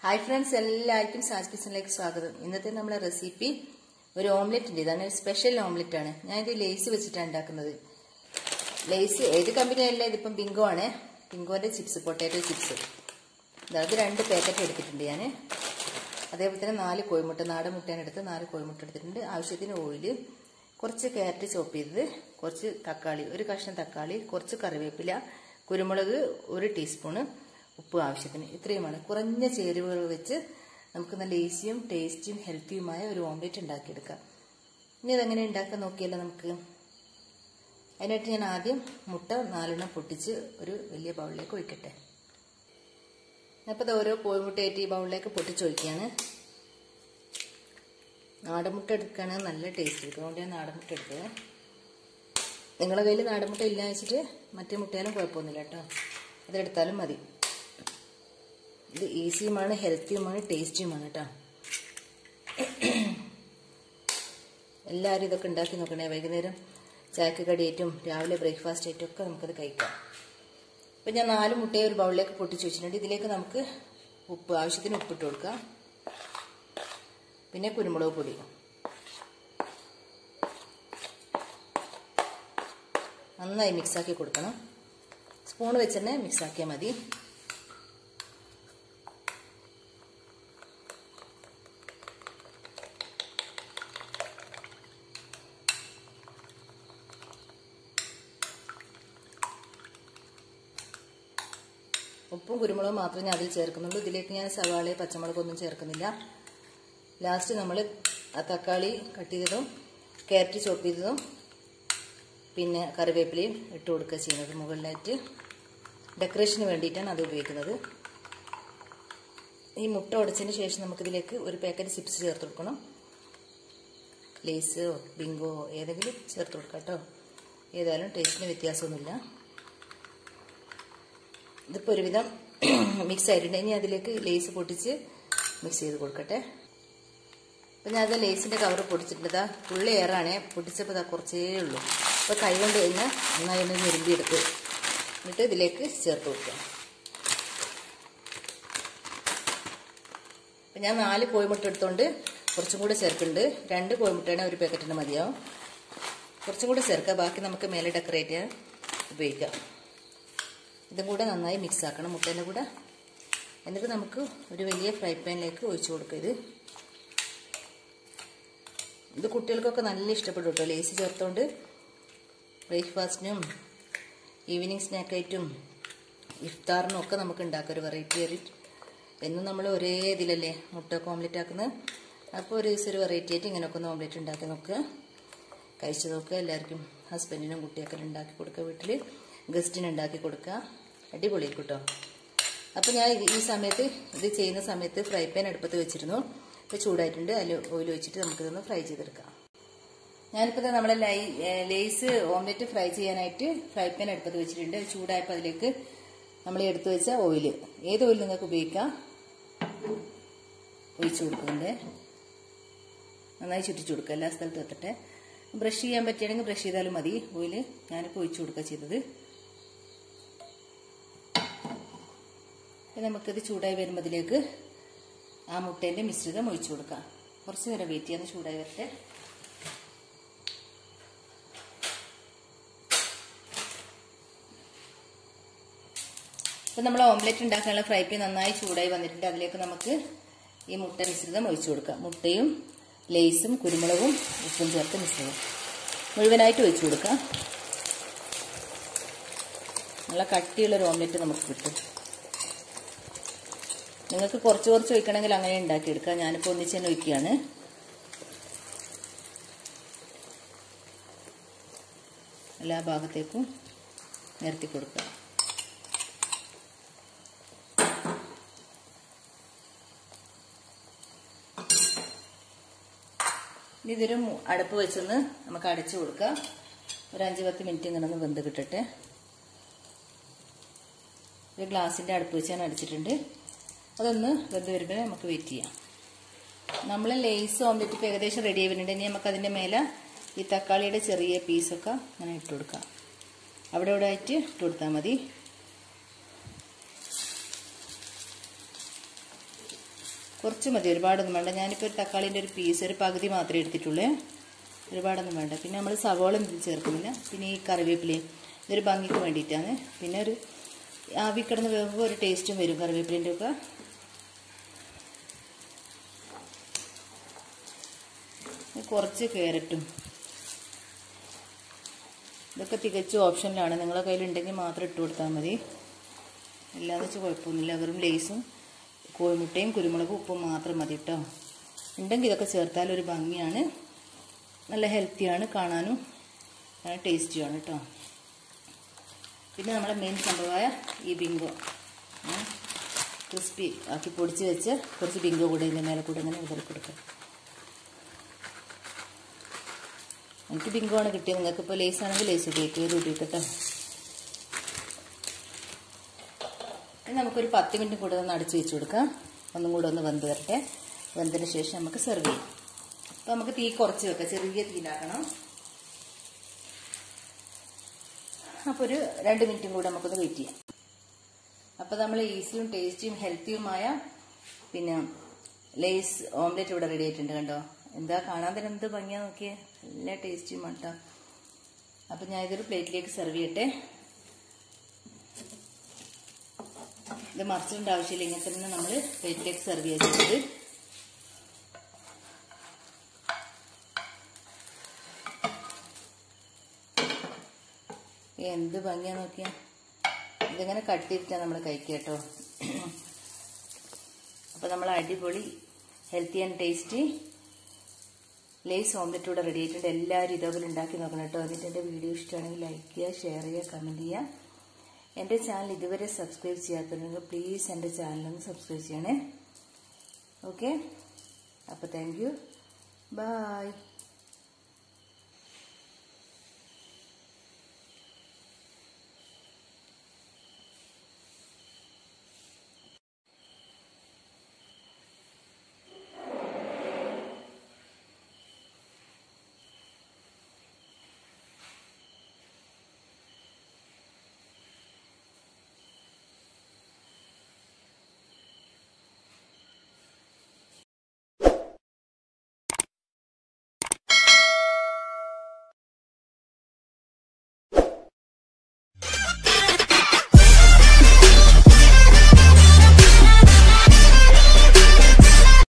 hi friends എല്ലാവർക്കും സാജ് കിച്ചണിലേക്ക് സ്വാഗതം ഇന്നത്തെ നമ്മളെ റെസിപ്പി ഒരു ഓംലെറ്റ് ഉണ്ട് ഇതാണ് ഒരു സ്പെഷ്യൽ ഓംലെറ്റ് ആണ് ഞാൻ ഇത് ലേസ് വെച്ചിട്ടാണ് ഉണ്ടാക്കുന്നത് ലേസ് ഏത് കമ്പനിയല്ല ഇതിപ്പം ബിങ്കോ ആണ് ബിങ്കോന്റെ ചിപ്സ് പൊട്ടാറ്റോ ചിപ്സ് അതായത് രണ്ട് പാക്കറ്റ് എടുത്തിട്ടുണ്ട് ഞാൻ അതേപോലെ തന്നെ നാല് കോഴിമുട്ട നാടൻ മുട്ടയാണ് എടുത്ത് നാല് കോഴിമുട്ട എടുത്തിട്ടുണ്ട് ആവശ്യത്തിന് ഓയില് കുറച്ച് ക്യാരറ്റ് ചോപ്പ് ചെയ്തത് കുറച്ച് തക്കാളി ഒരു കഷ്ണം തക്കാളി കുറച്ച് കറിവേപ്പില കുരുമുളക് ഒരു ടീസ്പൂണ് ഉപ്പ് ആവശ്യത്തിന് ഇത്രയുമാണ് കുറഞ്ഞ ചേരുവകൾ വെച്ച് നമുക്ക് നല്ല ഈസിയും ടേസ്റ്റിയും ഹെൽത്തിയുമായ ഒരു ഓംലെറ്റ് ഉണ്ടാക്കിയെടുക്കാം ഇനി അതെങ്ങനെ ഉണ്ടാക്കാൻ നോക്കിയല്ലോ നമുക്ക് അതിനായിട്ട് ഞാൻ ആദ്യം മുട്ട നാലെണ്ണം പൊട്ടിച്ച് ഒരു വലിയ ബൗളിലേക്ക് ഒഴിക്കട്ടെ അപ്പോൾ ഓരോ കോഴിമുട്ടയായിട്ട് ഈ ബൗളിലേക്ക് പൊട്ടിച്ചൊഴിക്കുകയാണ് നാടൻ മുട്ട എടുക്കുകയാണെങ്കിൽ നല്ല ടേസ്റ്റ് കിട്ടും അതുകൊണ്ട് ഞാൻ നാടൻ മുട്ട എടുത്തത് നിങ്ങളുടെ കയ്യിൽ നാടൻ മുട്ട ഇല്ല വെച്ചിട്ട് മറ്റേ മുട്ടയാലും കുഴപ്പമൊന്നുമില്ല കേട്ടോ അതെടുത്താലും മതി ഇത് ഈസിയുമാണ് ഹെൽത്തിയുമാണ് ടേസ്റ്റിയുമാണ് കേട്ടോ എല്ലാവരും ഇതൊക്കെ ഉണ്ടാക്കി നോക്കണേ വൈകുന്നേരം ചായക്ക് കടിയേറ്റും രാവിലെ ബ്രേക്ക്ഫാസ്റ്റ് ആയിട്ടും ഒക്കെ നമുക്കത് കഴിക്കാം അപ്പം ഞാൻ നാല് മുട്ടയെ ഒരു ബൗളിലേക്ക് പൊട്ടിച്ച് വെച്ചിട്ടുണ്ട് ഇതിലേക്ക് നമുക്ക് ഉപ്പ് ആവശ്യത്തിന് ഉപ്പിട്ട് കൊടുക്കാം പിന്നെ കുരുമുളക് പൊടി നന്നായി മിക്സാക്കി കൊടുക്കണം സ്പൂൺ വെച്ച് തന്നെ മിക്സാക്കിയാൽ മതി ഉപ്പും കുരുമുളകും മാത്രമേ ഞാൻ അതിൽ ചേർക്കുന്നുള്ളൂ ഇതിലേക്ക് ഞാൻ സവാള പച്ചമുളകൊന്നും ചേർക്കുന്നില്ല ലാസ്റ്റ് നമ്മൾ ആ തക്കാളി കട്ട് ചെയ്തതും ക്യാരറ്റ് ചോപ്പ് ചെയ്തതും പിന്നെ കറിവേപ്പിലയും ഇട്ട് കൊടുക്കുക ചെയ്യുന്നത് മുകളിലായിട്ട് ഡെക്കറേഷന് വേണ്ടിയിട്ടാണ് അത് ഉപയോഗിക്കുന്നത് ഈ മുട്ട ഉടച്ചതിന് ശേഷം നമുക്കിതിലേക്ക് ഒരു പാക്കറ്റ് ചിപ്സ് ചേർത്ത് കൊടുക്കണം ലേസോ ബിങ്കോ ഏതെങ്കിലും ചേർത്ത് കൊടുക്കാം കേട്ടോ ഏതായാലും ടേസ്റ്റിന് വ്യത്യാസമൊന്നുമില്ല ഇതിപ്പോൾ ഒരുവിധം മിക്സ് ആയിട്ടുണ്ട് ഇനി അതിലേക്ക് ലേസ് പൊട്ടിച്ച് മിക്സ് ചെയ്ത് കൊടുക്കട്ടെ അപ്പം ഞാൻ അത് ലേസിൻ്റെ കവർ പൊടിച്ചിട്ടുണ്ട് പുള്ളി ഏറാണേ പൊട്ടിച്ചപ്പോൾ ഇതാ കുറച്ചേ ഉള്ളൂ അപ്പോൾ കൈ കൊണ്ട് കഴിഞ്ഞാൽ നന്നായി ഒന്ന് ഞെരുമ്പിയെടുത്ത് എന്നിട്ട് ഇതിലേക്ക് ചേർത്ത് കൊടുക്കുക അപ്പം ഞാൻ നാല് കോഴിമുട്ട എടുത്തുകൊണ്ട് കുറച്ചും കൂടെ ചേർക്കുന്നുണ്ട് രണ്ട് കോഴിമുട്ടയാണ് ഒരു പാക്കറ്റിന് മതിയാവും കുറച്ചും കൂടെ ചേർക്കുക ബാക്കി നമുക്ക് മേലെ ഡെക്കറേറ്റ് ചെയ്യാൻ ഉപയോഗിക്കാം ഇതും കൂടെ നന്നായി മിക്സ് ആക്കണം മുട്ടേൻ്റെ കൂടെ എന്നിട്ട് നമുക്ക് ഒരു വലിയ ഫ്രൈ പാനിലേക്ക് ഒഴിച്ചു കൊടുക്കുക ഇത് ഇത് കുട്ടികൾക്കൊക്കെ നല്ല ഇഷ്ടപ്പെടും കേട്ടോ ലേസ് ചേർത്തോണ്ട് ബ്രേക്ക്ഫാസ്റ്റിനും ഈവനിങ് സ്നാക്കായിട്ടും ഇഫ്താറിനും ഒക്കെ നമുക്ക് ഉണ്ടാക്കാം ഒരു വെറൈറ്റി ഒരു എന്നും നമ്മൾ ഒരേ ഇതിലല്ലേ മുട്ടയൊക്കെ ഓംലെറ്റ് ആക്കുന്നത് അപ്പോൾ ഒരു ദിവസം ഒരു വെറൈറ്റി ആയിട്ട് ഇങ്ങനെയൊക്കെ ഒന്ന് ഓംലെറ്റ് ഉണ്ടാക്കി നോക്കുക കഴിച്ചു നോക്കുക എല്ലാവർക്കും ഹസ്ബൻഡിനും കുട്ടിയൊക്കെ ഉണ്ടാക്കി കൊടുക്കുക വീട്ടിൽ ഗസ്റ്റിന് ഉണ്ടാക്കി കൊടുക്കുക അടിപൊളി കേട്ടോ അപ്പോൾ ഞാൻ ഈ സമയത്ത് ഇത് ചെയ്യുന്ന സമയത്ത് ഫ്രൈ പാൻ അടുപ്പത്ത് വെച്ചിരുന്നു ഇപ്പോൾ ചൂടായിട്ടുണ്ട് അതിൽ ഓയിൽ വെച്ചിട്ട് നമുക്കിതൊന്ന് ഫ്രൈ ചെയ്തെടുക്കാം ഞാനിപ്പോൾ നമ്മളെ ലൈ ലേസ് ഓംലെറ്റ് ഫ്രൈ ചെയ്യാനായിട്ട് ഫ്രൈ പാൻ അടുപ്പത്ത് വെച്ചിട്ടുണ്ട് ചൂടായപ്പോൾ അതിലേക്ക് നമ്മൾ എടുത്തു വെച്ച ഓയിൽ ഏത് ഓയിൽ നിങ്ങൾക്ക് ഉപയോഗിക്കാം ഒഴിച്ചു കൊടുക്കുന്നുണ്ട് നന്നായി ചുറ്റിച്ചു കൊടുക്കുക എല്ലാ സ്ഥലത്തും എത്തട്ടെ ബ്രഷ് ചെയ്യാൻ പറ്റുകയാണെങ്കിൽ ബ്രഷ് ചെയ്താലും മതി ഓയിൽ ഞാനിപ്പോൾ ഒഴിച്ചു കൊടുക്കുക ചെയ്തത് നമുക്കിത് ചൂടായി വരുമ്പോൾ അതിലേക്ക് ആ മുട്ടേൻ്റെ മിശ്രിതം ഒഴിച്ചു കൊടുക്കാം കുറച്ച് നേരം വെയിറ്റ് ചെയ്യാൻ ചൂടായി വരട്ടെ ഇപ്പം നമ്മൾ ഓംലെറ്റ് ഉണ്ടാക്കാനുള്ള ഫ്രൈ പാൻ നന്നായി ചൂടായി വന്നിട്ടുണ്ട് അതിലേക്ക് നമുക്ക് ഈ മുട്ട മിശ്രിതം ഒഴിച്ചു കൊടുക്കാം മുട്ടയും ലേസും കുരുമുളകും ഉപ്പും ചേർത്ത് മിശ്രിതം മുഴുവനായിട്ട് ഒഴിച്ചു കൊടുക്കാം നല്ല കട്ടിയുള്ളൊരു ഓംലെറ്റ് നമുക്ക് കിട്ടും നിങ്ങൾക്ക് കുറച്ച് കുറച്ച് ഒഴിക്കണമെങ്കിൽ അങ്ങനെ ഉണ്ടാക്കിയെടുക്കാം ഞാനിപ്പോൾ ഒന്നിച്ച് തന്നെ ഒഴിക്കുകയാണ് എല്ലാ ഭാഗത്തേക്കും നിരത്തി കൊടുക്കുക ഇതൊരു അടുപ്പ് വെച്ചൊന്ന് നമുക്ക് അടച്ചു കൊടുക്കാം ഒരു അഞ്ച് പത്ത് മിനിറ്റ് ഇങ്ങനെ ഒന്ന് വെന്ത് കിട്ടട്ടെ ഒരു ഗ്ലാസിൻ്റെ അടുപ്പ് വെച്ച് ഞാൻ അടിച്ചിട്ടുണ്ട് അതൊന്ന് വെന്ത് വരുമ്പോൾ നമുക്ക് വെയിറ്റ് ചെയ്യാം നമ്മൾ ലേസ് ഓംലെറ്റ് ഇപ്പോൾ ഏകദേശം റെഡി ആയി വരുന്നുണ്ട് ഇനി നമുക്ക് അതിൻ്റെ മേലെ ഈ തക്കാളിയുടെ ചെറിയ പീസൊക്കെ അങ്ങനെ ഇട്ട് കൊടുക്കാം അവിടെ ഇവിടെ ആയിട്ട് ഇട്ട് കൊടുത്താൽ മതി കുറച്ച് മതി ഒരുപാടൊന്നും വേണ്ട ഞാനിപ്പോൾ ഒരു തക്കാളിൻ്റെ ഒരു പീസ് ഒരു പകുതി മാത്രമേ എടുത്തിട്ടുള്ളൂ ഒരുപാടൊന്നും വേണ്ട പിന്നെ നമ്മൾ സവോളം ഇതിൽ ചേർക്കുന്നില്ല പിന്നെ ഈ കറിവേപ്പിലയും ഇതൊരു ഭംഗിക്ക് വേണ്ടിയിട്ടാണ് പിന്നെ ഒരു ആവി കിടന്ന് വേകുമ്പോൾ ഒരു ടേസ്റ്റും വരും കറിവേപ്പിലിൻ്റെ ഒക്കെ കുറച്ച് ക്യാരറ്റും ഇതൊക്കെ തികച്ചും ഓപ്ഷനിലാണ് നിങ്ങളുടെ കയ്യിലുണ്ടെങ്കിൽ മാത്രം ഇട്ട് കൊടുത്താൽ മതി ഇല്ലാന്ന് വെച്ചാൽ കുഴപ്പമൊന്നുമില്ല വെറും ലേസും കോഴിമുട്ടയും കുരുമുളകും ഉപ്പും മാത്രം മതി കേട്ടോ ഉണ്ടെങ്കിൽ ഇതൊക്കെ ചേർത്താൽ ഒരു ഭംഗിയാണ് നല്ല ഹെൽത്തിയാണ് കാണാനും നല്ല ടേസ്റ്റിയാണ് കേട്ടോ പിന്നെ നമ്മുടെ മെയിൻ സംഭവമായ ഈ ബിങ്കോ ക്രിസ്പി ആക്കി പൊടിച്ച് വെച്ച് കുറച്ച് ബിങ്കോ കൂടെ ഇതിൻ്റെ മേലെ കൂടെ ഇങ്ങനെ വിതറി കൊടുക്കുക എനിക്ക് ബിങ്കോ ആണ് കിട്ടിയത് നിങ്ങൾക്ക് ഇപ്പോൾ ലേസ് ആണെങ്കിൽ ലേസ് ഉപയോഗിക്കുക ഇത് ഉപയോഗിക്കട്ടെ ഇനി നമുക്കൊരു പത്ത് മിനിറ്റ് കൂടെ ഒന്ന് അടച്ച് വെച്ച് കൊടുക്കാം ഒന്നും കൂടെ ഒന്ന് വെന്ത് വരട്ടെ വെന്തതിന് ശേഷം നമുക്ക് സെർവ് ചെയ്യാം അപ്പോൾ നമുക്ക് തീ കുറച്ച് വെക്കാം ചെറിയ തീയിലാക്കണം അപ്പോൾ ഒരു രണ്ട് മിനിറ്റും കൂടെ നമുക്കൊന്ന് വെയിറ്റ് ചെയ്യാം അപ്പോൾ നമ്മൾ ഈസിയും ടേസ്റ്റിയും ഹെൽത്തിയുമായ പിന്നെ ലേസ് ഓംലെറ്റ് ഇവിടെ റെഡി ആയിട്ടുണ്ട് കണ്ടോ എന്താ കാണാൻ തന്നെ എന്ത് ഭംഗിയാ നോക്കിയേ നല്ല ടേസ്റ്റിയും കേട്ടോ അപ്പം ഞാൻ ഇതൊരു പ്ലേറ്റിലേക്ക് സെർവ് ചെയ്യട്ടെ ഇത് മറിച്ചിടേണ്ട ആവശ്യമില്ല ഇങ്ങനെ തന്നെ നമ്മൾ പ്ലേറ്റിലേക്ക് സെർവ് ചെയ്തിട്ടുണ്ട് എന്ത് ഭംഗിയാ നോക്കിയാ ഇതിങ്ങനെ കട്ട് ചെയ്തിട്ടാണ് നമ്മൾ കഴിക്കുക കേട്ടോ അപ്പോൾ നമ്മൾ അടിപൊളി healthy and tasty Lays omelette ഇവിടെ റെഡി ആയിട്ടുണ്ട് എല്ലാവരും ഇതേപോലെ ഉണ്ടാക്കി നോക്കണം കേട്ടോ എന്നിട്ട് എൻ്റെ വീഡിയോ ഇഷ്ടമാണെങ്കിൽ ലൈക്ക് ചെയ്യുക ഷെയർ ചെയ്യുക കമൻറ്റ് ചെയ്യുക എൻ്റെ ചാനൽ ഇതുവരെ സബ്സ്ക്രൈബ് ചെയ്യാത്തവരുണ്ടെങ്കിൽ പ്ലീസ് എൻ്റെ ചാനലൊന്ന് സബ്സ്ക്രൈബ് ചെയ്യണേ ഓക്കെ അപ്പോൾ താങ്ക് യു ബൈ